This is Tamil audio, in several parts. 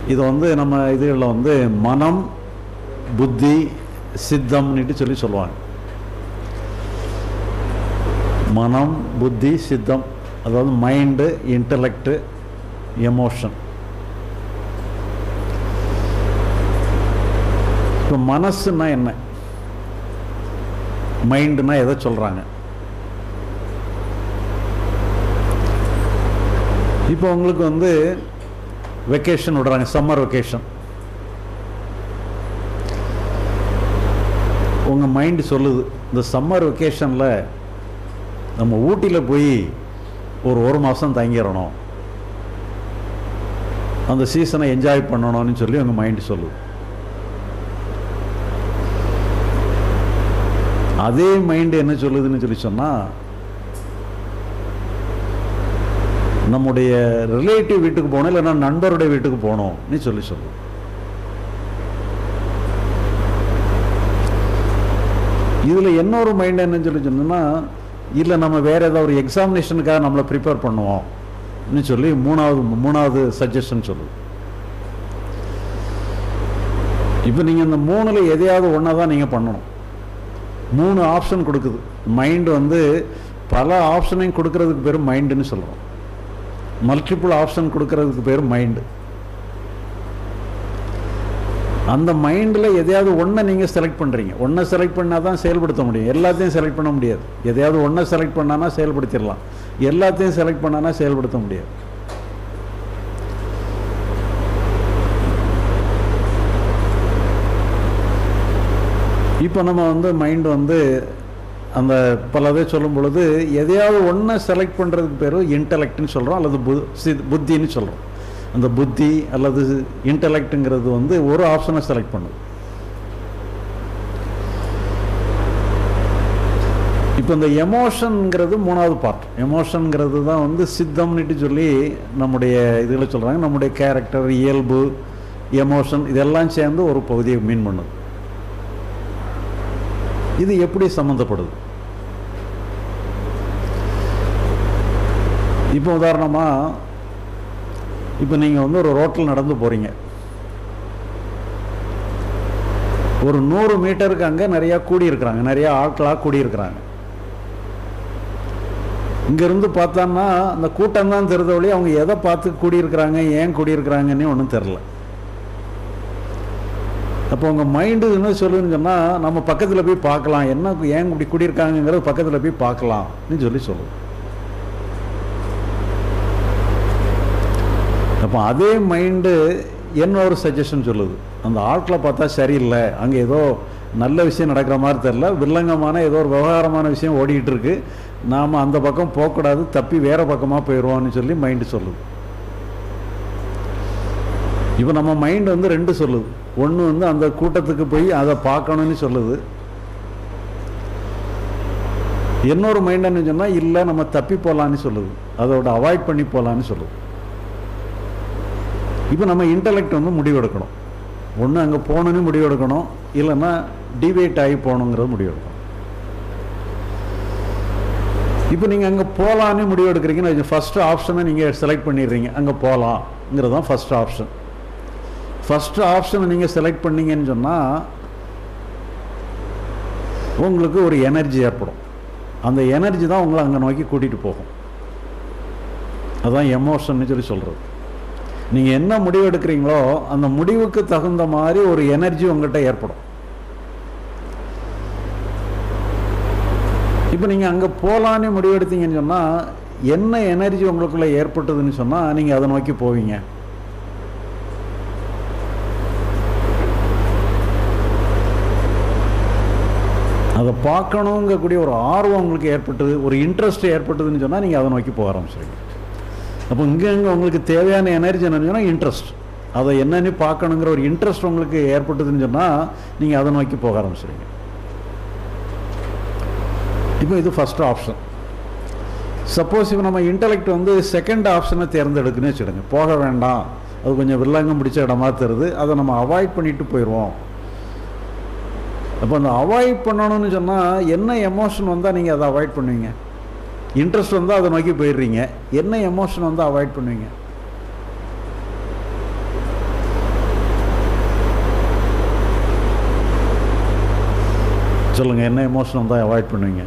இது வந்து நம்ம இதுகளில் வந்து மனம் புத்தி சித்தம்னுட்டு சொல்லி சொல்லுவாங்க மனம் புத்தி சித்தம் அதாவது மைண்டு இன்டலெக்டு எமோஷன் இப்போ மனசுன்னா என்ன மைண்டுனா எதை சொல்கிறாங்க இப்போ உங்களுக்கு வந்து வெக்கேஷன் விடுறாங்க சம்மர் வெக்கேஷன் உங்கள் மைண்டு சொல்லுது இந்த சம்மர் வெக்கேஷனில் நம்ம ஊட்டியில் போய் ஒரு ஒரு மாதம் தங்கிடணும் அந்த சீசனை என்ஜாய் பண்ணணும்னு சொல்லி உங்கள் மைண்டு சொல்லுது அதே மைண்டு என்ன சொல்லுதுன்னு சொல்லி சொன்னால் நம்முடைய ரிலேட்டிவ் வீட்டுக்கு போகணும் இல்லைன்னா நண்பருடைய வீட்டுக்கு போகணும்னு சொல்லி சொல்லுது இதில் இன்னொரு மைண்ட் என்னன்னு சொல்லி சொன்னோம்னா இல்லை நம்ம வேறு ஏதாவது ஒரு எக்ஸாமினேஷனுக்காக நம்மளை ப்ரிப்பேர் பண்ணுவோம்னு சொல்லி மூணாவது மூணாவது சஜஷன் சொல்லுது இப்போ நீங்கள் இந்த மூணில் எதையாவது ஒன்றா தான் நீங்கள் பண்ணணும் மூணு ஆப்ஷன் கொடுக்குது மைண்டு வந்து பல ஆப்ஷனையும் கொடுக்கறதுக்கு பேர் மைண்டுன்னு சொல்கிறோம் மல்டிபிள் ஆப்ஷன் கொடுக்கறதுக்கு பேர் மைண்டு அந்த மைண்டில் எதையாவது ஒன்றை நீங்கள் செலக்ட் பண்ணுறீங்க ஒன்றை செலக்ட் பண்ணால் தான் செயல்படுத்த முடியும் எல்லாத்தையும் செலக்ட் பண்ண முடியாது எதையாவது ஒன்றை செலக்ட் பண்ணானா செயல்படுத்திடலாம் எல்லாத்தையும் செலக்ட் பண்ணானா செயல்படுத்த முடியாது இப்போ நம்ம வந்து மைண்ட் வந்து அந்த பலதை சொல்லும் பொழுது எதையாவது ஒன்றை செலக்ட் பண்ணுறதுக்கு பேர் இன்டலெக்ட்னு சொல்கிறோம் அல்லது பு சி- புத்தின்னு சொல்கிறோம் அந்த புத்தி அல்லது இன்டலெக்ட்டுங்கிறது வந்து ஒரு ஆப்ஷனை செலக்ட் பண்ணுது இப்போ இந்த எமோஷன்ங்கிறது மூணாவது பார்ட் எமோஷன்ங்கிறது தான் வந்து சித்தம்னுட்டு சொல்லி நம்முடைய இதில் சொல்கிறாங்க நம்முடைய கேரக்டர் இயல்பு எமோஷன் இதெல்லாம் சேர்ந்து ஒரு பகுதியை மீன் பண்ணுது இது எப்படி சம்மந்தப்படுது இப்போ உதாரணமாக இப்போ நீங்கள் வந்து ஒரு ரோட்டில் நடந்து போகிறீங்க ஒரு நூறு மீட்டருக்கு அங்கே நிறையா கூடியிருக்கிறாங்க நிறையா ஆட்களாக கூடியிருக்கிறாங்க இங்கேருந்து பார்த்தோன்னா அந்த கூட்டம் தான் தெரிந்த வழி அவங்க எதை பார்த்து கூடியிருக்கிறாங்க ஏன் கூடியிருக்கிறாங்கன்னே ஒன்றும் தெரில அப்போ உங்கள் மைண்டு என்ன சொல்லுன்னு சொன்னால் நம்ம பக்கத்தில் போய் பார்க்கலாம் என்ன ஏன் இப்படி குடியிருக்காங்கங்கிறது பக்கத்தில் போய் பார்க்கலாம்னு சொல்லி சொல்லுது அப்போ அதே மைண்டு என்ன ஒரு சஜஷன் சொல்லுது அந்த ஆட்களை பார்த்தா சரியில்லை அங்கே ஏதோ நல்ல விஷயம் நடக்கிற மாதிரி தெரில வில்லங்கமான ஏதோ ஒரு விவகாரமான விஷயம் ஓடிக்கிட்டு இருக்கு நாம் அந்த பக்கம் போகக்கூடாது தப்பி வேறு பக்கமாக போயிடுவோம்னு சொல்லி மைண்டு சொல்லுது இப்போ நம்ம மைண்ட் வந்து ரெண்டு சொல்லுது ஒன்று வந்து அந்த கூட்டத்துக்கு போய் அதை பார்க்கணும்னு சொல்லுது இன்னொரு மைண்ட் என்ன சொன்னால் இல்லை நம்ம தப்பி போகலான்னு சொல்லுது அதோட அவாய்ட் பண்ணி போகலான்னு சொல்லுது இப்போ நம்ம இன்டலெக்ட் வந்து முடிவெடுக்கணும் ஒன்று அங்கே போகணுன்னு முடிவெடுக்கணும் இல்லைன்னா டிவேட் ஆகி போகணுங்கிறது முடிவெடுக்கணும் இப்போ நீங்கள் அங்கே போகலான்னு முடிவெடுக்கிறீங்கன்னு ஃபஸ்ட்டு ஆப்ஷனை நீங்கள் செலக்ட் பண்ணிடுறீங்க அங்கே போகலாங்கிறது தான் ஃபஸ்ட் ஆப்ஷன் ஃபஸ்ட்டு ஆப்ஷனை நீங்கள் செலக்ட் பண்ணீங்கன்னு சொன்னால் உங்களுக்கு ஒரு எனர்ஜி ஏற்படும் அந்த எனர்ஜி தான் உங்களை அங்கே நோக்கி கூட்டிகிட்டு போகும் அதான் எமோஷன்னு சொல்லி சொல்கிறது நீங்கள் என்ன முடிவு எடுக்கிறீங்களோ அந்த முடிவுக்கு தகுந்த மாதிரி ஒரு எனர்ஜி உங்கள்கிட்ட ஏற்படும் இப்போ நீங்கள் அங்கே போகலான்னு முடிவு எடுத்தீங்கன்னு சொன்னால் என்ன எனர்ஜி உங்களுக்குள்ளே ஏற்பட்டதுன்னு சொன்னால் நீங்கள் அதை நோக்கி போவீங்க அதை பார்க்கணுங்கக்கூடிய ஒரு ஆர்வம் உங்களுக்கு ஏற்பட்டது ஒரு இன்ட்ரெஸ்ட் ஏற்பட்டதுன்னு சொன்னால் நீங்கள் அதை நோக்கி போக ஆரம்பிச்சிருங்க அப்போ இங்கே இங்கே உங்களுக்கு தேவையான எனர்ஜி என்னன்னு சொன்னால் இன்ட்ரெஸ்ட் அதை என்னன்னு பார்க்கணுங்கிற ஒரு இன்ட்ரெஸ்ட் உங்களுக்கு ஏற்பட்டதுன்னு சொன்னால் நீங்கள் அதை நோக்கி போக ஆரம்பிச்சிருங்க இப்போ இது ஃபஸ்ட் ஆப்ஷன் சப்போஸ் இப்போ நம்ம இன்டலெக்ட் வந்து செகண்ட் ஆப்ஷனை தேர்ந்தெடுக்குன்னு வச்சுடுங்க போக வேண்டாம் அது கொஞ்சம் வில்லங்கம் பிடிச்ச இடமா தருது அதை நம்ம அவாய்ட் பண்ணிட்டு போயிடுவோம் அப்போ அந்த அவாய்ட் பண்ணணும்னு சொன்னால் என்ன எமோஷன் வந்தால் நீங்கள் அதை அவாய்ட் பண்ணுவீங்க இன்ட்ரெஸ்ட் வந்தால் அதை நோக்கி போயிடுறீங்க என்ன எமோஷன் வந்தால் அவாய்ட் பண்ணுவீங்க சொல்லுங்கள் என்ன எமோஷன் வந்தால் அவாய்ட் பண்ணுவீங்க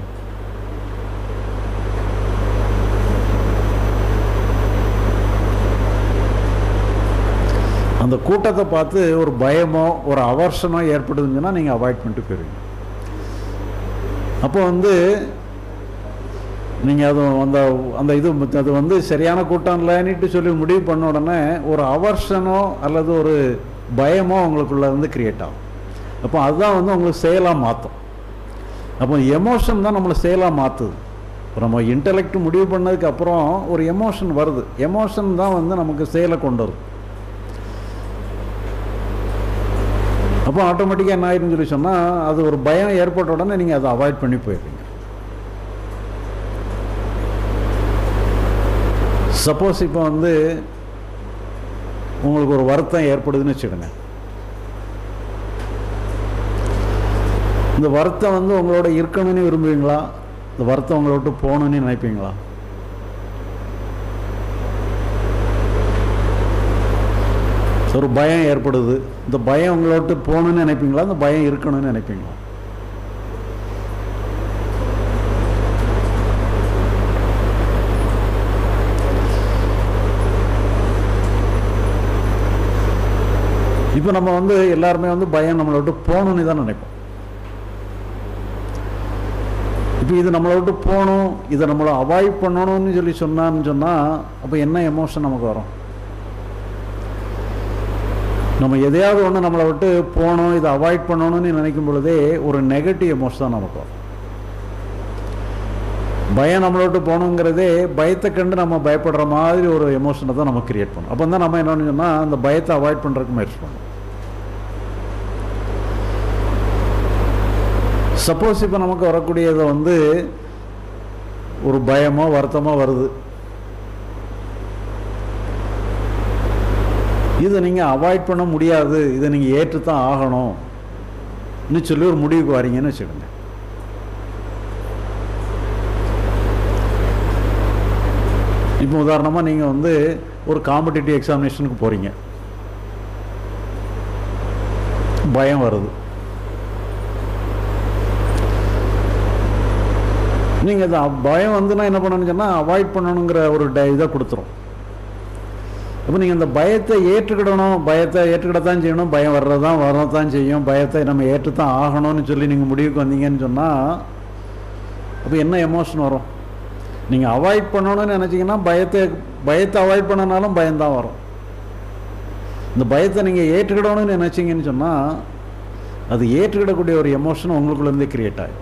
அந்த கூட்டத்தை பார்த்து ஒரு பயமோ ஒரு அவர்ஷனோ ஏற்படுதுன்னா நீங்கள் அவாய்ட் பண்ணிட்டு போயிருவீங்க அப்போ வந்து நீங்கள் அது அந்த அந்த இது அது வந்து சரியான கூட்டம் இல்லைன்னுட்டு சொல்லி முடிவு பண்ண உடனே ஒரு அவர்ஷனோ அல்லது ஒரு பயமோ உங்களுக்குள்ள இருந்து கிரியேட் ஆகும் அப்போ அதுதான் வந்து உங்களுக்கு செயலாக மாற்றும் அப்போ எமோஷன் தான் நம்மளை செயலாக மாற்றுது இப்போ நம்ம இன்டலெக்ட் முடிவு பண்ணதுக்கு அப்புறம் ஒரு எமோஷன் வருது எமோஷன் தான் வந்து நமக்கு செயலை கொண்டு வருது அப்போ ஆட்டோமேட்டிக்காக என்ன ஆயிருன்னு சொல்லி சொன்னால் அது ஒரு பயம் ஏற்பட்ட உடனே நீங்கள் அதை அவாய்ட் பண்ணி போயிடுறீங்க சப்போஸ் இப்போ வந்து உங்களுக்கு ஒரு வருத்தம் ஏற்படுதுன்னு வச்சுக்கோங்க இந்த வருத்தம் வந்து உங்களோட இருக்கணும்னு விரும்புவீங்களா இந்த வருத்தம் உங்களை விட்டு போகணும்னு நினைப்பீங்களா ஒரு பயம் ஏற்படுது இந்த பயம் உங்களை விட்டு போகணும்னு நினைப்பீங்களா இந்த பயம் இருக்கணும்னு நினைப்பீங்களா இப்போ நம்ம வந்து எல்லாருமே வந்து பயம் நம்மளை விட்டு போகணும்னு தான் நினைப்போம் இப்போ இது நம்மளை விட்டு போகணும் இதை நம்மளை அவாய்ட் பண்ணணும்னு சொல்லி சொன்னான்னு சொன்னால் அப்போ என்ன எமோஷன் நமக்கு வரும் நம்ம எதையாவது ஒன்று நம்மளை விட்டு போகணும் இதை அவாய்ட் பண்ணணும்னு நினைக்கும் பொழுதே ஒரு நெகட்டிவ் எமோஷன் தான் நமக்கு வரும் பயம் நம்மளை விட்டு போகணுங்கிறதே பயத்தை கண்டு நம்ம பயப்படுற மாதிரி ஒரு எமோஷனை தான் நம்ம கிரியேட் பண்ணணும் அப்போ தான் நம்ம என்னன்னு சொன்னால் அந்த பயத்தை அவாய்ட் பண்ணுறதுக்கு முயற்சி பண்ணணும் சப்போஸ் இப்போ நமக்கு வரக்கூடியதை வந்து ஒரு பயமோ வருத்தமோ வருது இதை நீங்கள் அவாய்ட் பண்ண முடியாது இதை நீங்கள் ஏற்று தான் ஆகணும்னு சொல்லி ஒரு முடிவுக்கு வரீங்கன்னு வச்சுக்கோங்க இப்போ உதாரணமாக நீங்கள் வந்து ஒரு காம்படிட்டிவ் எக்ஸாமினேஷனுக்கு போகிறீங்க பயம் வருது நீங்கள் இந்த பயம் வந்துன்னா என்ன பண்ணணும்னு சொன்னால் அவாய்ட் பண்ணணுங்கிற ஒரு ட இதை கொடுத்துரும் அப்போ நீங்கள் அந்த பயத்தை ஏற்றுக்கிடணும் பயத்தை ஏற்றுக்கிடத்தான் செய்யணும் பயம் வர்றதான் வரதான் செய்யும் பயத்தை நம்ம ஏற்றுத்தான் ஆகணும்னு சொல்லி நீங்கள் முடிவுக்கு வந்தீங்கன்னு சொன்னால் அப்போ என்ன எமோஷன் வரும் நீங்கள் அவாய்ட் பண்ணணும்னு நினச்சிங்கன்னா பயத்தை பயத்தை அவாய்ட் பண்ணனாலும் பயம்தான் வரும் இந்த பயத்தை நீங்கள் ஏற்றுக்கிடணும்னு நினச்சிங்கன்னு சொன்னால் அது ஏற்றுக்கிடக்கூடிய ஒரு எமோஷன் உங்களுக்குள்ளேருந்தே கிரியேட் ஆகும்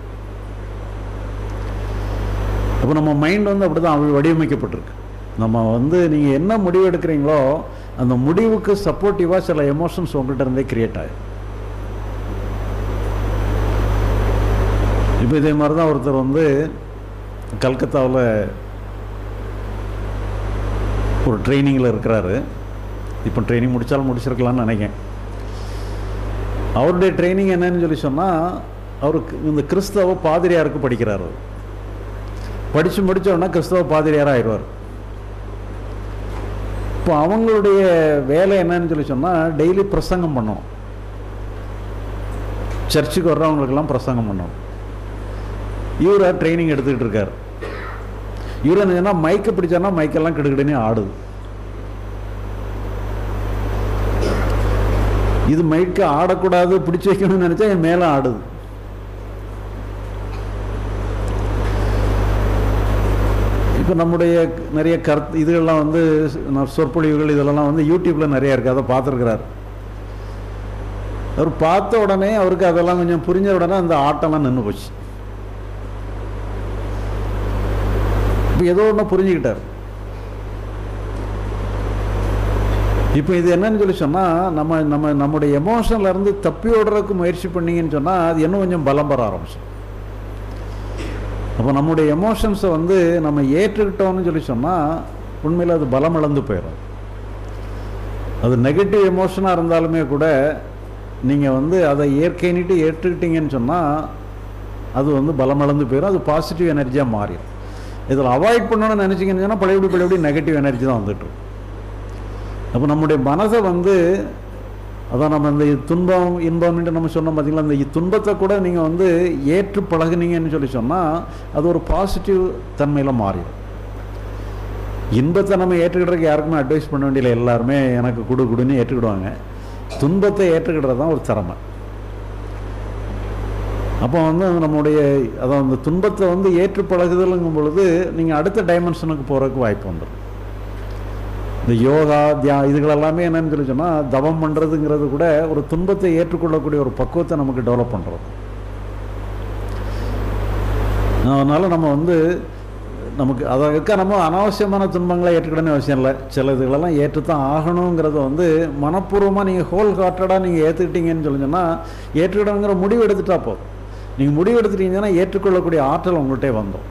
அப்போ நம்ம மைண்ட் வந்து அப்படி தான் வடிவமைக்கப்பட்டிருக்கு நம்ம வந்து நீங்கள் என்ன முடிவு எடுக்கிறீங்களோ அந்த முடிவுக்கு சப்போர்ட்டிவாக சில எமோஷன்ஸ் உங்கள்கிட்ட இருந்தே கிரியேட் ஆகும் இப்போ இதே மாதிரி தான் ஒருத்தர் வந்து கல்கத்தாவில் ஒரு ட்ரைனிங்கில் இருக்கிறாரு இப்போ ட்ரைனிங் முடித்தாலும் முடிச்சிருக்கலாம்னு நினைக்கிறேன் அவருடைய ட்ரைனிங் என்னன்னு சொல்லி சொன்னால் அவருக்கு இந்த கிறிஸ்தவ பாதிரியாருக்கு படிக்கிறார் அவர் படித்து முடித்தோடனே கிறிஸ்தவ பாதிரியாராக ஆயிடுவார் இப்போ அவங்களுடைய வேலை என்னன்னு சொல்லி சொன்னால் டெய்லி பிரசங்கம் பண்ணணும் சர்ச்சுக்கு வர்றவங்களுக்கெல்லாம் பிரசங்கம் பண்ணணும் இவரை ட்ரைனிங் எடுத்துக்கிட்டு இருக்கார் இவர் என்ன சொன்னால் மைக்கை பிடிச்சானா மைக்கெல்லாம் கிடுக்கிடுன்னு ஆடுது இது மைக்கு ஆடக்கூடாது பிடிச்சி வைக்கணும்னு நினச்சா என் மேலே ஆடுது இப்போ நம்முடைய நிறைய கருத்து இதுகள்லாம் வந்து சொற்பொழிவுகள் இதெல்லாம் வந்து யூடியூப்பில் நிறைய இருக்குது அதை பார்த்துருக்கிறார் அவர் பார்த்த உடனே அவருக்கு அதெல்லாம் கொஞ்சம் புரிஞ்ச உடனே அந்த ஆட்டம்லாம் நின்று போச்சு இப்போ ஏதோ ஒன்று புரிஞ்சுக்கிட்டார் இப்போ இது என்னன்னு சொல்லி சொன்னால் நம்ம நம்ம நம்முடைய எமோஷன்லேருந்து தப்பி ஓடுறதுக்கு முயற்சி பண்ணீங்கன்னு சொன்னால் அது இன்னும் கொஞ்சம் பலம் பெற ஆரம்பிச்சோம் அப்போ நம்முடைய எமோஷன்ஸை வந்து நம்ம ஏற்றுக்கிட்டோம்னு சொல்லி சொன்னால் உண்மையில் அது பலம் இழந்து போயிடும் அது நெகட்டிவ் எமோஷனாக இருந்தாலுமே கூட நீங்கள் வந்து அதை இயற்கைன்னுட்டு ஏற்றுக்கிட்டீங்கன்னு சொன்னால் அது வந்து பலம் இழந்து போயிடும் அது பாசிட்டிவ் எனர்ஜியாக மாறிடும் இதில் அவாய்ட் பண்ணணும்னு நினச்சிங்கன்னு சொன்னால் பழையபடி பழையபடி நெகட்டிவ் எனர்ஜி தான் வந்துட்டு அப்போ நம்முடைய மனதை வந்து அதான் நம்ம இந்த துன்பம் இன்பம்ன்ட்டு நம்ம சொன்னோம் பார்த்தீங்களா இந்த துன்பத்தை கூட நீங்கள் வந்து ஏற்று பழகுனீங்கன்னு சொல்லி சொன்னால் அது ஒரு பாசிட்டிவ் தன்மையில் மாறிடும் இன்பத்தை நம்ம ஏற்றுக்கிட்டதுக்கு யாருக்குமே அட்வைஸ் பண்ண வேண்டியதில்லை எல்லாருமே எனக்கு குடு குடுன்னு ஏற்றுக்கிடுவாங்க துன்பத்தை ஏற்றுக்கிடுறது தான் ஒரு திறமை அப்போ வந்து நம்முடைய அதான் அந்த துன்பத்தை வந்து ஏற்று பழகுதலுங்கும் பொழுது நீங்கள் அடுத்த டைமென்ஷனுக்கு போகிறதுக்கு வாய்ப்பு வந்துடும் இந்த யோகா தியா இதுகள் எல்லாமே என்னன்னு சொல்லி சொன்னால் தவம் பண்ணுறதுங்கிறது கூட ஒரு துன்பத்தை ஏற்றுக்கொள்ளக்கூடிய ஒரு பக்குவத்தை நமக்கு டெவலப் பண்ணுறது அதனால் நம்ம வந்து நமக்கு அதற்காக நம்ம அனாவசியமான துன்பங்களை ஏற்றுக்கிடணும் அவசியம் இல்லை சில இதுகளெல்லாம் ஏற்றுத்தான் ஆகணுங்கிறத வந்து மனப்பூர்வமாக நீங்கள் ஹோல் ஹார்ட்டடாக நீங்கள் ஏற்றுக்கிட்டீங்கன்னு சொல்லி சொன்னால் ஏற்றுக்கிடணுங்கிற முடிவு எடுத்துட்டா போதும் நீங்கள் முடிவு எடுத்துட்டீங்கன்னா ஏற்றுக்கொள்ளக்கூடிய ஆற்றல் உங்கள்கிட்ட வந்தோம்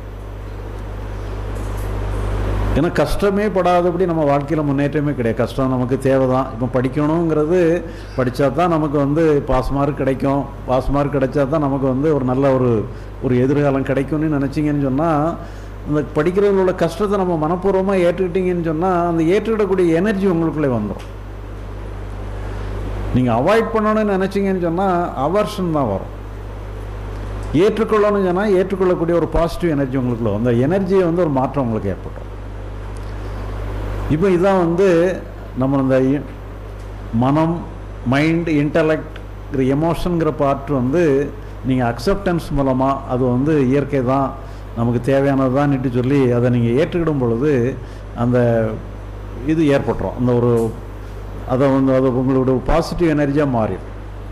ஏன்னா கஷ்டமே படாதபடி நம்ம வாழ்க்கையில் முன்னேற்றமே கிடையாது கஷ்டம் நமக்கு தேவை தான் இப்போ படிக்கணுங்கிறது படித்தா தான் நமக்கு வந்து பாஸ் மார்க் கிடைக்கும் பாஸ் மார்க் கிடைச்சா தான் நமக்கு வந்து ஒரு நல்ல ஒரு ஒரு எதிர்காலம் கிடைக்கும்னு நினச்சிங்கன்னு சொன்னால் அந்த படிக்கிறதுல உள்ள கஷ்டத்தை நம்ம மனப்பூர்வமாக ஏற்றுக்கிட்டீங்கன்னு சொன்னால் அந்த ஏற்றுக்கிடக்கூடிய எனர்ஜி உங்களுக்குள்ளே வந்துடும் நீங்கள் அவாய்ட் பண்ணணும்னு நினச்சிங்கன்னு சொன்னால் அவர்ஷன் தான் வரும் ஏற்றுக்கொள்ளணும்னு சொன்னால் ஏற்றுக்கொள்ளக்கூடிய ஒரு பாசிட்டிவ் எனர்ஜி உங்களுக்குள்ள அந்த எனர்ஜியை வந்து ஒரு மாற்றம் உங்களுக்கு ஏற்படும் இப்போ இதான் வந்து நம்ம இந்த இ- மனம் மைண்ட் இன்டலெக்ட்ங்கிற எமோஷனுங்கிற பார்ட் வந்து நீங்கள் அக்செப்டன்ஸ் மூலமாக அது வந்து இயற்கை தான் நமக்கு தேவையானது தான்னுட்டு சொல்லி அதை நீங்கள் ஏற்றுக்கிடும் பொழுது அந்த இது ஏற்பட்டுரும் அந்த ஒரு அதை வந்து அது உங்களோட பாசிட்டிவ் எனர்ஜியாக மாறிடும்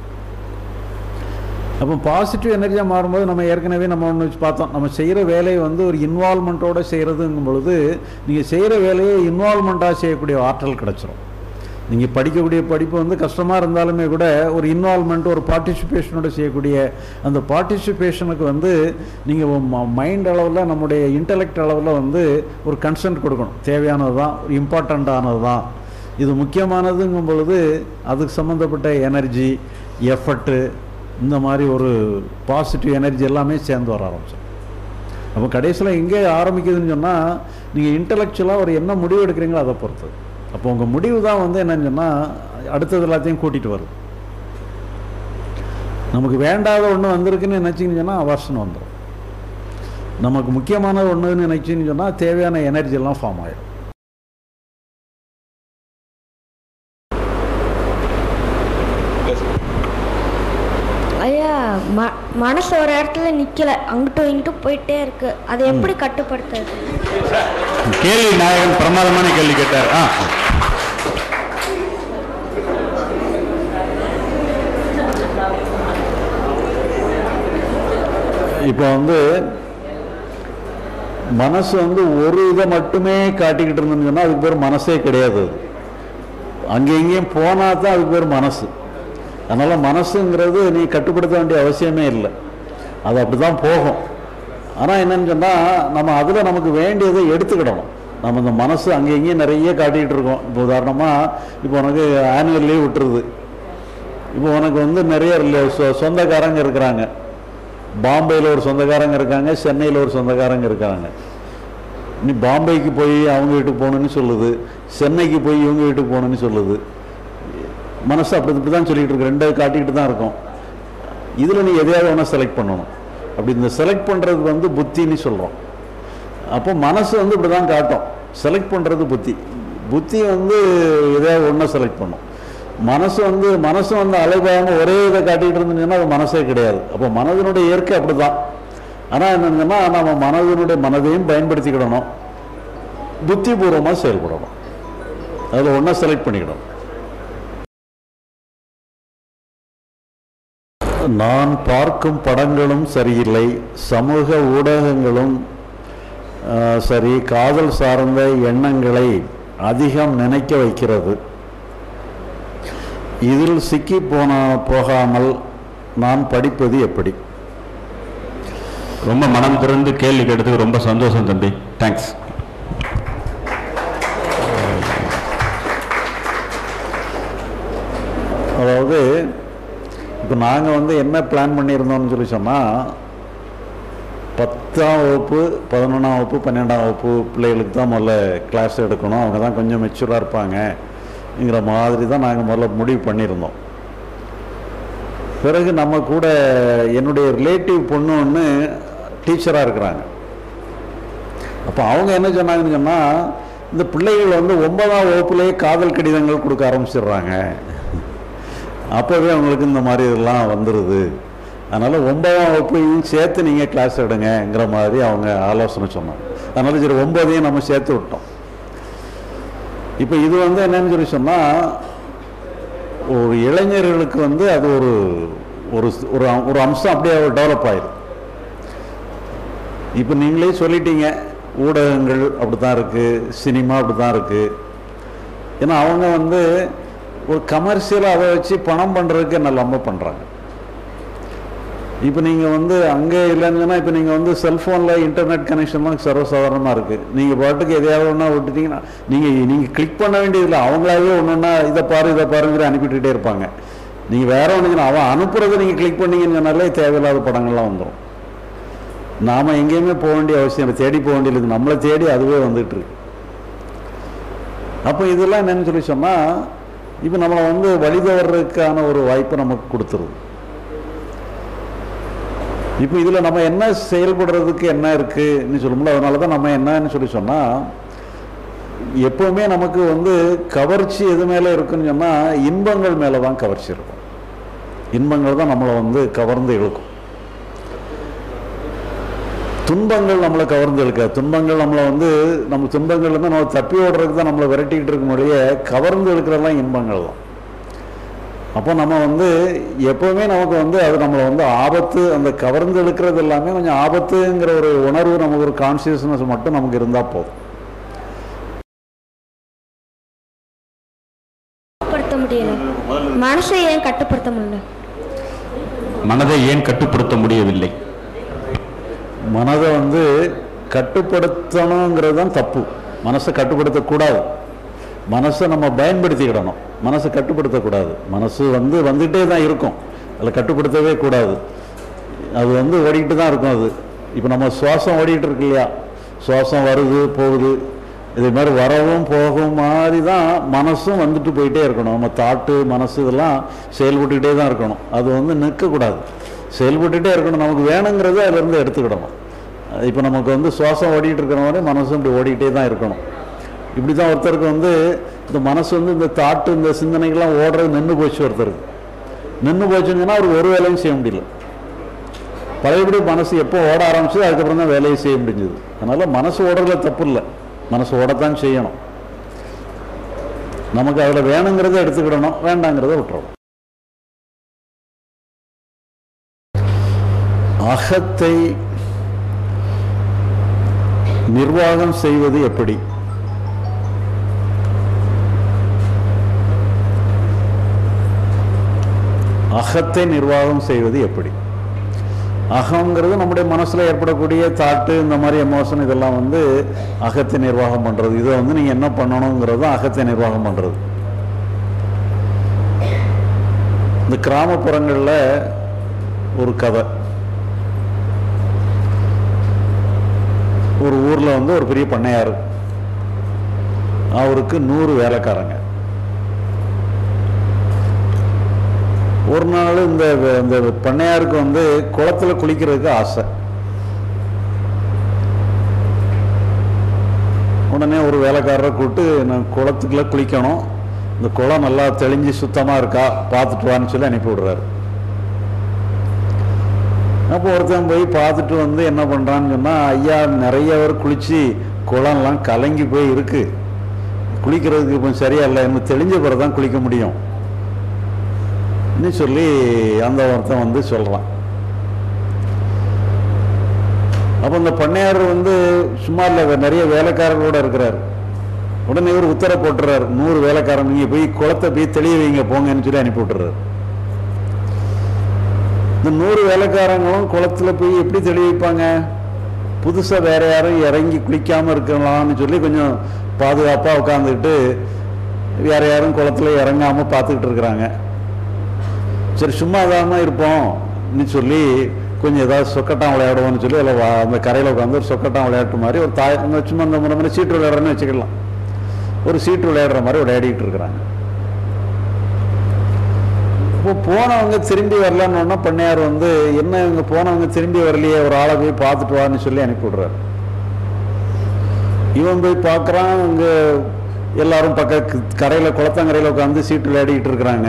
அப்போ பாசிட்டிவ் எனர்ஜியாக மாறும்போது நம்ம ஏற்கனவே நம்ம ஒன்று பார்த்தோம் நம்ம செய்கிற வேலையை வந்து ஒரு இன்வால்மெண்ட்டோடு செய்கிறதுங்கும் பொழுது நீங்கள் செய்கிற வேலையை இன்வால்மெண்ட்டாக செய்யக்கூடிய ஆற்றல் கிடச்சிரும் நீங்கள் படிக்கக்கூடிய படிப்பு வந்து கஷ்டமாக இருந்தாலுமே கூட ஒரு இன்வால்மெண்ட் ஒரு பார்ட்டிசிபேஷனோட செய்யக்கூடிய அந்த பார்ட்டிசிபேஷனுக்கு வந்து நீங்கள் மைண்ட் அளவில் நம்முடைய இன்டலெக்ட் அளவில் வந்து ஒரு கன்சென்ட் கொடுக்கணும் தேவையானது தான் ஒரு இம்பார்ட்டண்ட்டானது தான் இது முக்கியமானதுங்கும் பொழுது அதுக்கு சம்மந்தப்பட்ட எனர்ஜி எஃபர்ட்டு இந்த மாதிரி ஒரு பாசிட்டிவ் எனர்ஜி எல்லாமே சேர்ந்து வர ஆரம்பிச்சோம் அப்போ கடைசியில் எங்கே ஆரம்பிக்குதுன்னு சொன்னால் நீங்கள் இன்டலெக்சுவலாக ஒரு என்ன முடிவு எடுக்கிறீங்களோ அதை பொறுத்து அப்போ உங்கள் முடிவு தான் வந்து என்னன்னு சொன்னால் அடுத்தது எல்லாத்தையும் கூட்டிகிட்டு வருது நமக்கு வேண்டாத ஒன்று வந்திருக்குன்னு நினச்சிங்கன்னு சொன்னால் அவர்ஷன் வந்துடும் நமக்கு முக்கியமான ஒன்றுன்னு நினச்சின்னு சொன்னால் தேவையான எனர்ஜி எல்லாம் ஃபார்ம் ஆகிடும் ஐயா ம மனசு ஒரு இடத்துல நிற்கல அங்கிட்டும் இங்கிட்டும் போயிட்டே இருக்கு அதை எப்படி கட்டுப்படுத்துறது கேள்வி நாயகன் பிரமாதமான கேள்வி கேட்டார் ஆ இப்போ வந்து மனசு வந்து ஒரு இதை மட்டுமே காட்டிக்கிட்டு இருந்ததுன்னு சொன்னால் அதுக்கு பேர் மனசே கிடையாது அது அங்கே இங்கேயும் போனால் தான் அதுக்கு பேர் மனசு அதனால் மனசுங்கிறது நீ கட்டுப்படுத்த வேண்டிய அவசியமே இல்லை அது அப்படி தான் போகும் ஆனால் என்னன்னு சொன்னால் நம்ம அதில் நமக்கு வேண்டியதை எடுத்துக்கிடணும் நம்ம இந்த மனசு அங்கே இங்கேயும் நிறைய காட்டிக்கிட்டு இருக்கோம் இப்போ உதாரணமாக இப்போ உனக்கு ஆனுவல் லீவ் விட்டுருது இப்போ உனக்கு வந்து நிறைய ரிலே- சொ- சொந்தக்காரங்க இருக்கிறாங்க பாம்பேயில் ஒரு சொந்தக்காரங்க இருக்காங்க சென்னையில் ஒரு சொந்தக்காரங்க இருக்காங்க நீ பாம்பேக்கு போய் அவங்க வீட்டுக்கு போகணுன்னு சொல்லுது சென்னைக்கு போய் இவங்க வீட்டுக்கு போகணுன்னு சொல்லுது மனசு அப்படி இப்படி தான் சொல்லிட்டு இருக்கு ரெண்டாவது காட்டிக்கிட்டு தான் இருக்கும் இதில் நீ எதையாவது ஒன்றா செலக்ட் பண்ணணும் அப்படி இந்த செலக்ட் பண்ணுறது வந்து புத்தின்னு சொல்கிறோம் அப்போ மனசு வந்து இப்படி தான் காட்டும் செலக்ட் பண்ணுறது புத்தி புத்தி வந்து எதையாவது ஒன்றா செலக்ட் பண்ணும் மனசு வந்து மனசு வந்து அலைபாயாமல் ஒரே இதை காட்டிகிட்டு இருந்துச்சுன்னா அது மனசே கிடையாது அப்போ மனதினுடைய இயற்கை அப்படி தான் ஆனால் என்னங்கன்னா நம்ம மனதினுடைய மனதையும் பயன்படுத்திக்கிடணும் புத்திபூர்வமாக செயல்படணும் அதில் ஒன்றா செலக்ட் பண்ணிக்கிடணும் நான் பார்க்கும் படங்களும் சரியில்லை சமூக ஊடகங்களும் ஆ, சரி காதல் சார்ந்த எண்ணங்களை அதிகம் நினைக்க வைக்கிறது இதில் சிக்கி போன போகாமல் நான் படிப்பது எப்படி ரொம்ப மனம் திறந்து கேள்வி கேட்டதுக்கு ரொம்ப சந்தோஷம் தம்பி தேங்க்ஸ் அதாவது இப்போ நாங்கள் வந்து என்ன பிளான் பண்ணியிருந்தோம்னு சொல்லி சொன்னால் பத்தாம் வகுப்பு பதினொன்றாம் வகுப்பு பன்னெண்டாம் வகுப்பு பிள்ளைகளுக்கு தான் முதல்ல கிளாஸ் எடுக்கணும் அவங்க தான் கொஞ்சம் மெச்சூராக இருப்பாங்கங்கிற மாதிரி தான் நாங்கள் முதல்ல முடிவு பண்ணியிருந்தோம் பிறகு நம்ம கூட என்னுடைய ரிலேட்டிவ் பொண்ணு ஒன்று டீச்சராக இருக்கிறாங்க அப்போ அவங்க என்ன சொன்னாங்கன்னு சொன்னால் இந்த பிள்ளைகள் வந்து ஒன்பதாம் வகுப்புலேயே காதல் கடிதங்கள் கொடுக்க ஆரம்பிச்சிடுறாங்க அப்போவே அவங்களுக்கு இந்த மாதிரி இதெல்லாம் வந்துடுது அதனால் ஒன்பதாம் வகுப்பையும் சேர்த்து நீங்கள் கிளாஸ் எடுங்கங்கிற மாதிரி அவங்க ஆலோசனை சொன்னாங்க அதனால் சரி ஒன்பதையும் நம்ம சேர்த்து விட்டோம் இப்போ இது வந்து என்னன்னு சொல்லி சொன்னால் ஒரு இளைஞர்களுக்கு வந்து அது ஒரு ஒரு ஒரு ஒரு அம்சம் அப்படியே டெவலப் ஆயிடும் இப்போ நீங்களே சொல்லிட்டீங்க ஊடகங்கள் அப்படி தான் இருக்குது சினிமா அப்படி தான் இருக்குது ஏன்னா அவங்க வந்து ஒரு கமர்ஷியலாக அதை வச்சு பணம் பண்ணுறதுக்கு என்ன ரொம்ப பண்ணுறாங்க இப்போ நீங்கள் வந்து அங்கே இல்லைன்னு சொன்னால் இப்போ நீங்கள் வந்து செல்ஃபோனில் இன்டர்நெட் கனெக்ஷன்லாம் சர்வசாதாரணமாக இருக்குது நீங்கள் பாட்டுக்கு எதையாவது ஒன்றா விட்டுட்டீங்கன்னா நீங்கள் நீங்கள் கிளிக் பண்ண வேண்டியதில்லை அவங்களாவே ஒன்று ஒன்றா இதை பாரு இதை பாருங்கிற அனுப்பிட்டுட்டே இருப்பாங்க நீங்கள் வேற ஒன்றுங்கன்னா அவன் அனுப்புறதை நீங்கள் கிளிக் பண்ணீங்கன்னு சொன்னாலே தேவையில்லாத படங்கள்லாம் வந்துடும் நாம் எங்கேயுமே போக வேண்டிய அவசியம் இல்லை தேடி போக வேண்டியது நம்மளை தேடி அதுவே வந்துட்டு இருக்கு அப்போ இதெல்லாம் என்னன்னு சொல்லி சொன்னால் இப்போ நம்மளை வந்து வழிதவறதுக்கான ஒரு வாய்ப்பை நமக்கு கொடுத்துருது இப்போ இதில் நம்ம என்ன செயல்படுறதுக்கு என்ன இருக்குன்னு சொல்லும்போது அதனால தான் நம்ம என்னன்னு சொல்லி சொன்னால் எப்போவுமே நமக்கு வந்து கவர்ச்சி எது மேலே இருக்குன்னு சொன்னால் இன்பங்கள் மேலே தான் கவர்ச்சி இருக்கும் இன்பங்கள் தான் நம்மளை வந்து கவர்ந்து இழுக்கும் துன்பங்கள் நம்மளை கவர்ந்து இழுக்காது துன்பங்கள் நம்மளை வந்து நம்ம துன்பங்கள் வந்து நம்ம தப்பி ஓடுறதுக்கு தான் நம்மளை விரட்டிக்கிட்டு இருக்கும் மொழியே கவர்ந்து இழுக்கிறதெல்லாம் இன்பங்கள் தான் அப்போ நம்ம வந்து எப்போவுமே நமக்கு வந்து அது நம்மளை வந்து ஆபத்து அந்த கவர்ந்து இழுக்கிறது எல்லாமே கொஞ்சம் ஆபத்துங்கிற ஒரு உணர்வு நமக்கு ஒரு கான்சியஸ்னஸ் மட்டும் நமக்கு இருந்தால் போதும் கட்டுப்படுத்த முடியல மனசை ஏன் கட்டுப்படுத்த முடியல மனதை ஏன் கட்டுப்படுத்த முடியவில்லை மனதை வந்து கட்டுப்படுத்தணுங்கிறது தான் தப்பு மனசை கட்டுப்படுத்தக்கூடாது மனசை நம்ம பயன்படுத்திக்கிடணும் மனசை கட்டுப்படுத்தக்கூடாது மனசு வந்து வந்துகிட்டே தான் இருக்கும் அதில் கட்டுப்படுத்தவே கூடாது அது வந்து ஓடிக்கிட்டு தான் இருக்கும் அது இப்போ நம்ம சுவாசம் ஓடிக்கிட்டு இருக்கு இல்லையா சுவாசம் வருது போகுது இதே மாதிரி வரவும் போகும் மாதிரி தான் மனசும் வந்துட்டு போயிட்டே இருக்கணும் நம்ம தாட்டு மனசு இதெல்லாம் செயல்பட்டுக்கிட்டே தான் இருக்கணும் அது வந்து நிற்கக்கூடாது செயல்பட்டுட்டே இருக்கணும் நமக்கு வேணுங்கிறத அதிலிருந்து எடுத்துக்கிடணும் இப்போ நமக்கு வந்து சுவாசம் ஓடிட்டு இருக்கிற மாதிரி மனசும் இப்படி ஓடிக்கிட்டே தான் இருக்கணும் இப்படி தான் ஒருத்தருக்கு வந்து இந்த மனசு வந்து இந்த தாட்டு இந்த சிந்தனைகள்லாம் ஓடுறது நின்று போச்சு ஒருத்தருக்கு நின்று போச்சுங்கன்னா அவர் ஒரு வேலையும் செய்ய முடியல பழையபடி மனசு எப்போ ஓட ஆரம்பிச்சது அதுக்கப்புறம் தான் வேலையை செய்ய முடிஞ்சது அதனால மனசு ஓடுறதுல தப்பு இல்லை மனசு ஓடத்தான் செய்யணும் நமக்கு அதில் வேணுங்கிறத எடுத்துக்கிடணும் வேண்டாங்கிறத விட்டுறோம் அகத்தை நிர்வாகம் செய்வது எப்படி அகத்தை நிர்வாகம் செய்வது எப்படி அகங்கிறது நம்முடைய மனசுல ஏற்படக்கூடிய தாட்டு இந்த மாதிரி எமோஷன் இதெல்லாம் வந்து அகத்தை நிர்வாகம் பண்றது இதை வந்து நீங்க என்ன பண்ணணுங்கிறது தான் அகத்தை நிர்வாகம் பண்றது இந்த கிராமப்புறங்களில் ஒரு கதை ஒரு ஊர்ல வந்து ஒரு பெரிய பண்ணையார் அவருக்கு நூறு வேலைக்காரங்க ஒரு நாள் இந்த இந்த பண்ணையாருக்கு வந்து குளத்துல குளிக்கிறதுக்கு ஆசை உடனே ஒரு வேலைக்காரரை கூப்பிட்டு நான் குளத்துக்குள்ள குளிக்கணும் இந்த குளம் நல்லா தெளிஞ்சு சுத்தமா இருக்கா பார்த்துட்டு வான்னு சொல்லி அனுப்பி விடுறாரு அப்போ ஒருத்தன் போய் பார்த்துட்டு வந்து என்ன பண்றான்னு சொன்னா ஐயா நிறைய பேர் குளிச்சு குளம்லாம் கலங்கி போய் இருக்கு குளிக்கிறதுக்கு இப்போ சரியா இல்லை இன்னும் தெளிஞ்ச பிறகு தான் குளிக்க முடியும் சொல்லி அந்த ஒருத்தன் வந்து சொல்றான் அப்போ இந்த பண்ணையார் வந்து சும்மா இல்லை நிறைய வேலைக்காரர்களோட இருக்கிறார் உடனே இவர் உத்தரவு போட்டுறாரு நூறு வேலைக்காரன் நீங்க போய் குளத்தை போய் தெளிய வைங்க போங்கன்னு சொல்லி அனுப்பி விட்டுறாரு இந்த நூறு வேலைக்காரங்களும் குளத்துல போய் எப்படி தெளிய வைப்பாங்க புதுசா வேற யாரும் இறங்கி குளிக்காம இருக்கலாம்னு சொல்லி கொஞ்சம் பாதுகாப்பா உட்காந்துக்கிட்டு வேற யாரும் குளத்துல இறங்காம பார்த்துக்கிட்டு இருக்கிறாங்க சரி சும்மா இதாம இருப்போம் சொல்லி கொஞ்சம் ஏதாவது சொக்கட்டான் விளையாடுவோம்னு சொல்லி அதில் அந்த கரையில் உட்காந்து ஒரு சொக்கட்டான் விளையாட்டு மாதிரி ஒரு தாய் இந்த சும்மா இந்த முறை மாதிரி சீட்டு விளையாடுறேன்னு வச்சுக்கலாம் ஒரு சீட்டு விளையாடுற மாதிரி விளையாடிட்டு இருக்கிறாங்க இப்போ போனவங்க திரும்பி வரலன்னு பண்ணையார் வந்து என்ன இவங்க போனவங்க திரும்பி வரலையே ஒரு ஆளை போய் பார்த்துட்டு வான்னு சொல்லி அனுப்பி விடுறாரு இவன் போய் பார்க்குறான் அங்க எல்லாரும் பக்க கரையில் குளத்தங்கரையில் உட்காந்து சீட்டு விளையாடிக்கிட்டு இருக்கிறாங்க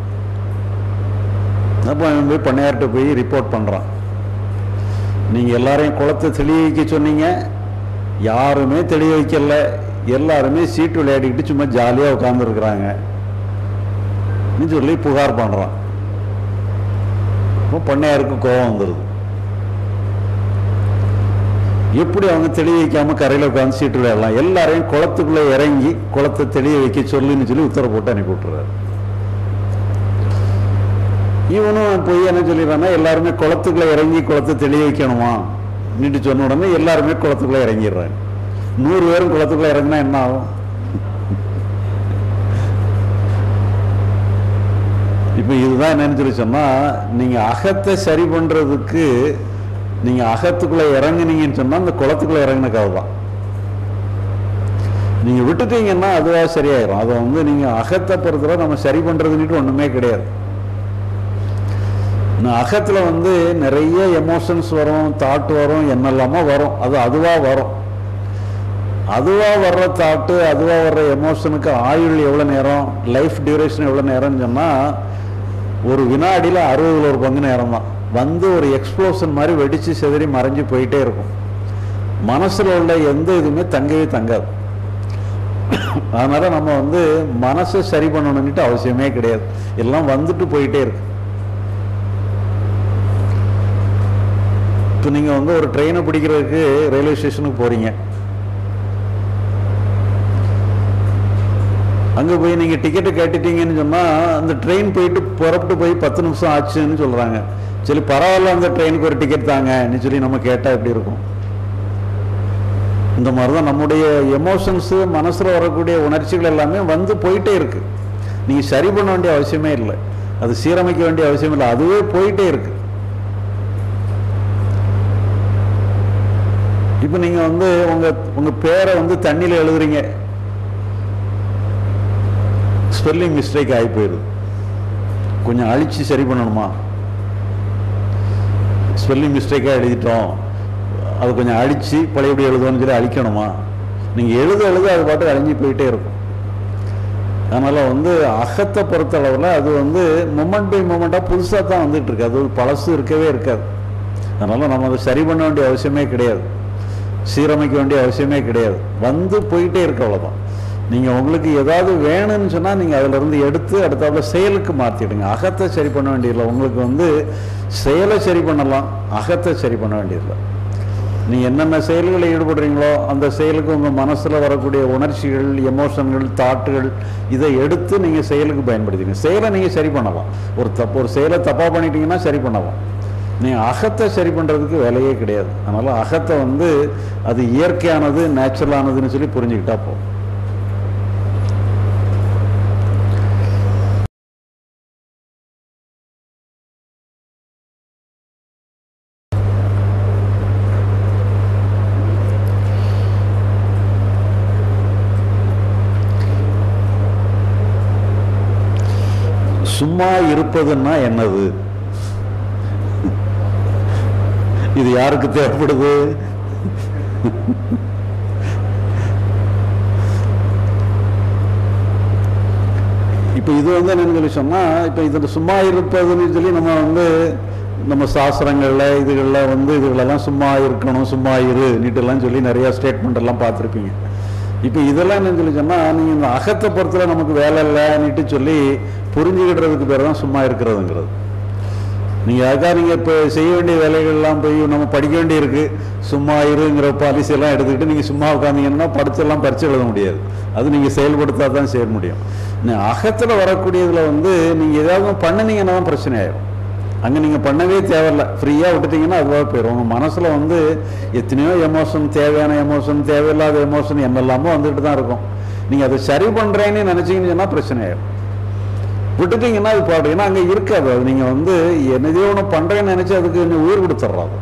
அப்போ அவன் போய் பண்ணையார்கிட்ட போய் ரிப்போர்ட் பண்ணுறான் நீங்கள் எல்லாரையும் குளத்தை தெளிய வைக்க சொன்னீங்க யாருமே தெளிய வைக்கல எல்லாருமே சீட்டு விளையாடிக்கிட்டு சும்மா ஜாலியாக உட்காந்துருக்குறாங்க சொல்லி புகார் பண்ணுறான் இப்போ பண்ணையாருக்கு கோபம் வந்துடுது எப்படி அவங்க தெளிய வைக்காம கரையில் உட்காந்து சீட்டு விளையாடலாம் எல்லாரையும் குளத்துக்குள்ள இறங்கி குளத்தை தெளிய வைக்க சொல்லுன்னு சொல்லி உத்தரவு போட்டு அனுப்பி விட்டுறாரு இவனும் போய் என்ன சொல்லிடுறான்னா எல்லாருமே குளத்துக்குள்ள இறங்கி குளத்தை தெளிய வைக்கணுமா நீட்டு சொன்ன உடனே எல்லாருமே குளத்துக்குள்ள இறங்கிடுறாங்க நூறு பேரும் குளத்துக்குள்ள இறங்கினா என்ன ஆகும் இப்போ இதுதான் என்னன்னு சொல்லி சொன்னா நீங்க அகத்தை சரி பண்றதுக்கு நீங்க அகத்துக்குள்ள இறங்குனீங்கன்னு சொன்னா அந்த குளத்துக்குள்ள இறங்கின கதை தான் நீங்க விட்டுட்டீங்கன்னா அதுவா சரியாயிரும் அதை வந்து நீங்க அகத்தை பொறுத்தவரை நம்ம சரி பண்றதுன்னுட்டு ஒண்ணுமே கிடையாது நான் அகத்துல வந்து நிறைய எமோஷன்ஸ் வரும் தாட் வரும் என்னெல்லாமோ வரும் அது அதுவா வரும் அதுவா வர்ற தாட்டு அதுவா வர்ற எமோஷனுக்கு ஆயுள் எவ்வளவு நேரம் லைஃப் டியூரேஷன் எவ்வளவு நேரம்னு சொன்னா ஒரு வினாடியில அறுபதுல ஒரு பங்கு நேரம் தான் வந்து ஒரு எக்ஸ்ப்ளோஷன் மாதிரி வெடிச்சு செதறி மறைஞ்சு போயிட்டே இருக்கும் மனசுல உள்ள எந்த இதுவுமே தங்கவே தங்காது அதனால நம்ம வந்து மனசை சரி பண்ணணும்னுட்டு அவசியமே கிடையாது எல்லாம் வந்துட்டு போயிட்டே இருக்கு இப்போ நீங்க வந்து ஒரு ட்ரெயினை பிடிக்கிறதுக்கு ரயில்வே ஸ்டேஷனுக்கு போறீங்க அங்க போய் நீங்க டிக்கெட்டு கட்டிட்டீங்கன்னு சொன்னா அந்த ட்ரெயின் போயிட்டு புறப்பட்டு போய் பத்து நிமிஷம் ஆச்சுன்னு சொல்றாங்க சரி பரவாயில்ல அந்த ட்ரெயினுக்கு ஒரு டிக்கெட் தாங்கன்னு சொல்லி நம்ம கேட்டா எப்படி இருக்கும் இந்த மாதிரி தான் நம்முடைய எமோஷன்ஸ் மனசுல வரக்கூடிய உணர்ச்சிகள் எல்லாமே வந்து போயிட்டே இருக்கு நீங்க சரி பண்ண வேண்டிய அவசியமே இல்லை அது சீரமைக்க வேண்டிய அவசியம் இல்லை அதுவே போயிட்டே இருக்கு இப்போ நீங்க வந்து உங்க உங்க பேரை வந்து தண்ணியில எழுதுறீங்க ஸ்பெல்லிங் மிஸ்டேக் ஆகி போயிடுது கொஞ்சம் அழிச்சு சரி பண்ணணுமா ஸ்பெல்லிங் மிஸ்டேக்காக எழுதிட்டோம் அது கொஞ்சம் அழிச்சு பழையபடி எழுதுவோம்னு சொல்லி அழிக்கணுமா நீங்கள் எழுத எழுத அது பாட்டு அழிஞ்சு போயிட்டே இருக்கும் அதனால் வந்து அகத்தை பொறுத்த அளவில் அது வந்து மொமெண்ட் பை மொமெண்ட்டாக புதுசாக தான் வந்துட்டு இருக்கு அது பழசு இருக்கவே இருக்காது அதனால் நம்ம அதை சரி பண்ண வேண்டிய அவசியமே கிடையாது சீரமைக்க வேண்டிய அவசியமே கிடையாது வந்து போயிட்டே இருக்கு அவ்வளோதான் நீங்கள் உங்களுக்கு ஏதாவது வேணும்னு சொன்னால் நீங்கள் அதிலிருந்து எடுத்து அடுத்தாப்புல செயலுக்கு மாற்றிடுங்க அகத்தை சரி பண்ண வேண்டியதில்லை உங்களுக்கு வந்து செயலை சரி பண்ணலாம் அகத்தை சரி பண்ண வேண்டியதில்லை நீங்கள் என்னென்ன செயல்களில் ஈடுபடுறீங்களோ அந்த செயலுக்கு உங்கள் மனசில் வரக்கூடிய உணர்ச்சிகள் எமோஷன்கள் தாட்டுகள் இதை எடுத்து நீங்கள் செயலுக்கு பயன்படுத்திங்க செயலை நீங்கள் சரி பண்ணலாம் ஒரு தப்பு ஒரு செயலை தப்பாக பண்ணிட்டீங்கன்னா சரி பண்ணலாம் நீங்கள் அகத்தை சரி பண்ணுறதுக்கு வேலையே கிடையாது அதனால் அகத்தை வந்து அது இயற்கையானது நேச்சுரலானதுன்னு சொல்லி புரிஞ்சுக்கிட்டா போதும் சும்மா இருப்பதுன்னா என்னது இது யாருக்கு தேவைப்படுது இப்போ இது வந்து என்னன்னு சொல்லி சொன்னால் இப்போ இதில் சும்மா இருப்பதுன்னு சொல்லி நம்ம வந்து நம்ம சாஸ்திரங்களில் இதுகளில் வந்து இதுகளெல்லாம் சும்மா இருக்கணும் சும்மா இரு நீட்டெல்லாம் சொல்லி நிறையா ஸ்டேட்மெண்ட் எல்லாம் பார்த்துருப்பீங்க இப்போ இதெல்லாம் என்னன்னு சொல்லி சொன்னால் நீங்கள் இந்த அகத்தை பொறுத்தல நமக்கு வேலை இல்லை நீட்டு சொல்லி புரிஞ்சுக்கிடுறதுக்கு பேர் தான் சும்மா இருக்கிறதுங்கிறது நீங்கள் அதுக்காக நீங்கள் இப்போ செய்ய வேண்டிய வேலைகள்லாம் போய் நம்ம படிக்க வேண்டியிருக்கு சும்மா இருங்கிற பாலிசி எல்லாம் எடுத்துக்கிட்டு நீங்கள் சும்மா உட்காந்தீங்கன்னா படிச்செல்லாம் பரிச்சு எழுத முடியாது அது நீங்கள் செயல்படுத்தா தான் செய்ய முடியும் அகத்தில் வரக்கூடியதில் வந்து நீங்கள் ஏதாவது பண்ணினீங்கன்னா தான் பிரச்சனை ஆயிடும் அங்கே நீங்கள் பண்ணவே தேவையில்ல ஃப்ரீயாக விட்டுட்டீங்கன்னா அதுவாக போயிடும் உங்கள் மனசில் வந்து எத்தனையோ எமோஷன் தேவையான எமோஷன் தேவையில்லாத எமோஷன் என்னெல்லாமோ வந்துட்டு தான் இருக்கும் நீங்கள் அதை சரி பண்ணுறேன்னு நினச்சிங்கன்னு சொன்னால் பிரச்சனை ஆயிடும் விட்டுட்டீங்கன்னா அது பாடு ஏன்னா அங்கே இருக்காது அது நீங்கள் வந்து என்னதையோ ஒன்று பண்ணுறேன்னு நினச்சி அதுக்கு கொஞ்சம் உயிர் கொடுத்துட்றாது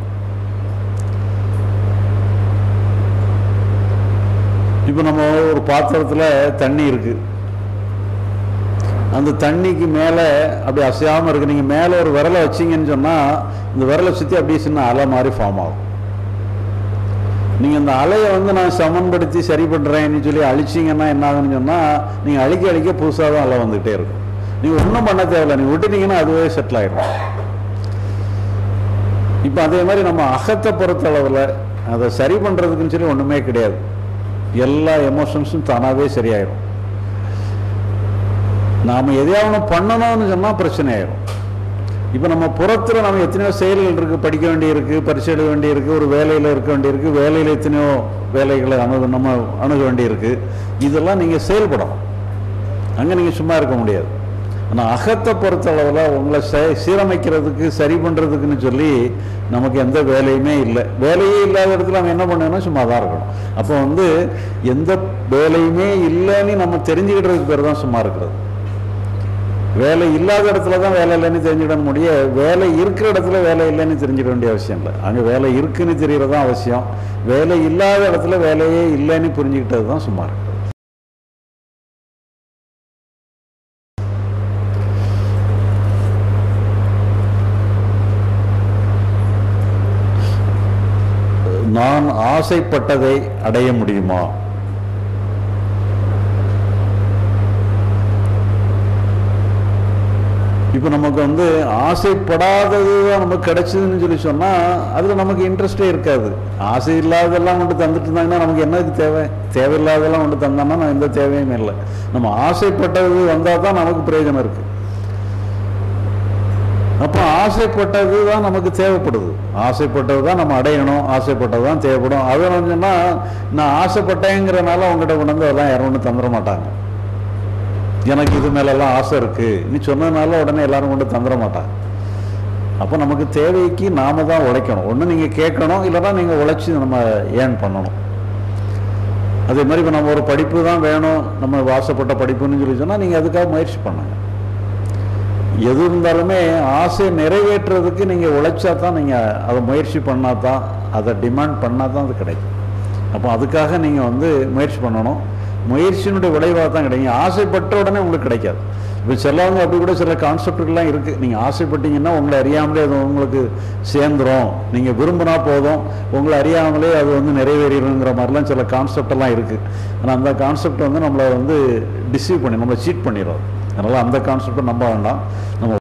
இப்போ நம்ம ஒரு பாத்திரத்தில் தண்ணி இருக்கு அந்த தண்ணிக்கு மேலே அப்படி அசையாமல் இருக்கு நீங்கள் மேலே ஒரு விரலை வச்சீங்கன்னு சொன்னால் இந்த விரலை சுற்றி அப்படியே சின்ன அலை மாதிரி ஃபார்ம் ஆகும் நீங்கள் இந்த அலையை வந்து நான் சமன்படுத்தி சரி பண்ணுறேன்னு சொல்லி அழிச்சிங்கன்னா என்ன ஆகுன்னு சொன்னால் நீங்கள் அழிக்க அழிக்க புதுசாக தான் அலை வந்துகிட்டே இருக்கும் நீங்கள் ஒன்றும் பண்ண தேவையில்ல நீங்கள் விட்டுட்டீங்கன்னா அதுவே செட்டில் ஆயிடும் இப்போ அதே மாதிரி நம்ம அகத்தை பொறுத்த அளவில் அதை சரி பண்ணுறதுக்குன்னு சொல்லி ஒன்றுமே கிடையாது எல்லா எமோஷன்ஸும் தானாகவே சரியாயிடும் நாம் எதையாவது பண்ணணும்னு சொன்னால் பிரச்சனை ஆயிடும் இப்போ நம்ம புறத்தில் நம்ம எத்தனையோ செயல்கள் இருக்குது படிக்க வேண்டியிருக்கு பரிசு எழுத வேண்டியிருக்கு ஒரு வேலையில் இருக்க வேண்டியிருக்கு வேலையில் எத்தனையோ வேலைகளை அணுகு நம்ம அணுக வேண்டியிருக்கு இதெல்லாம் நீங்கள் செயல்படணும் அங்கே நீங்கள் சும்மா இருக்க முடியாது ஆனால் அகத்தை பொறுத்த அளவில் உங்களை செ- சீரமைக்கிறதுக்கு சரி பண்ணுறதுக்குன்னு சொல்லி நமக்கு எந்த வேலையுமே இல்லை வேலையே இல்லாத இடத்துல நம்ம என்ன பண்ணணும்னா சும்மா தான் இருக்கணும் அப்போ வந்து எந்த வேலையுமே இல்லைன்னு நம்ம தெரிஞ்சுக்கிட்டதுக்கு பேர் தான் சும்மா இருக்கிறது வேலை இல்லாத இடத்துல தான் வேலை இல்லைன்னு தெரிஞ்சுக்கிட முடிய வேலை இருக்கிற இடத்துல வேலை இல்லைன்னு தெரிஞ்சுக்க வேண்டிய அவசியம் இல்லை அங்கே வேலை இருக்குன்னு தெரியறது தான் அவசியம் வேலை இல்லாத இடத்துல வேலையே இல்லைன்னு புரிஞ்சுக்கிட்டது தான் சும்மா இருக்கு நான் ஆசைப்பட்டதை அடைய முடியுமா இப்போ நமக்கு வந்து ஆசைப்படாதது தான் நமக்கு கிடைச்சதுன்னு சொல்லி சொன்னால் அதில் நமக்கு இன்ட்ரெஸ்டே இருக்காது ஆசை இல்லாததெல்லாம் கொண்டு தந்துட்டு இருந்தாங்கன்னா நமக்கு என்னதுக்கு தேவை தேவையில்லாததெல்லாம் கொண்டு தந்தோம்னா நான் எந்த தேவையும் இல்லை நம்ம ஆசைப்பட்டது வந்தால் தான் நமக்கு பிரயோஜனம் இருக்குது அப்போ ஆசைப்பட்டது தான் நமக்கு தேவைப்படுது ஆசைப்பட்டது தான் நம்ம அடையணும் ஆசைப்பட்டது தான் தேவைப்படும் அதை சொன்னா நான் ஆசைப்பட்டேங்கிறனால உங்ககிட்ட கொண்டு வந்து அதெல்லாம் யாரும் ஒன்றும் தந்துட மாட்டாங்க எனக்கு இது மேலெல்லாம் ஆசை இருக்கு நீ சொன்னதுனால உடனே எல்லாரும் கொண்டு தந்துட மாட்டாங்க அப்போ நமக்கு தேவைக்கு நாம தான் உழைக்கணும் ஒன்று நீங்கள் கேட்கணும் இல்லைன்னா நீங்கள் உழைச்சி நம்ம ஏர்ன் பண்ணணும் அதே மாதிரி இப்போ நம்ம ஒரு படிப்பு தான் வேணும் நம்ம வாசப்பட்ட படிப்புன்னு சொல்லி சொன்னால் நீங்கள் அதுக்காக முயற்சி பண்ணுங்க எது இருந்தாலுமே ஆசை நிறைவேற்றுறதுக்கு நீங்கள் உழைச்சா தான் நீங்கள் அதை முயற்சி பண்ணால் தான் அதை டிமாண்ட் பண்ணால் தான் அது கிடைக்கும் அப்போ அதுக்காக நீங்கள் வந்து முயற்சி பண்ணணும் முயற்சியினுடைய விளைவாக தான் கிடைக்கும் ஆசைப்பட்ட உடனே உங்களுக்கு கிடைக்காது இப்போ சிலவங்க அப்படி கூட சில கான்செப்டுகள்லாம் இருக்குது நீங்கள் ஆசைப்பட்டீங்கன்னா உங்களை அறியாமலே அது உங்களுக்கு சேர்ந்துரும் நீங்கள் விரும்பினா போதும் உங்களை அறியாமலே அது வந்து நிறைவேறிடுங்கிற மாதிரிலாம் சில கான்செப்ட் எல்லாம் இருக்குது ஆனால் அந்த கான்செப்ட் வந்து நம்மளை வந்து டிசீவ் பண்ணி நம்மளை சீட் பண்ணிடும் அதனால் அந்த கான்செப்டை நம்ப வேண்டாம் நம்ம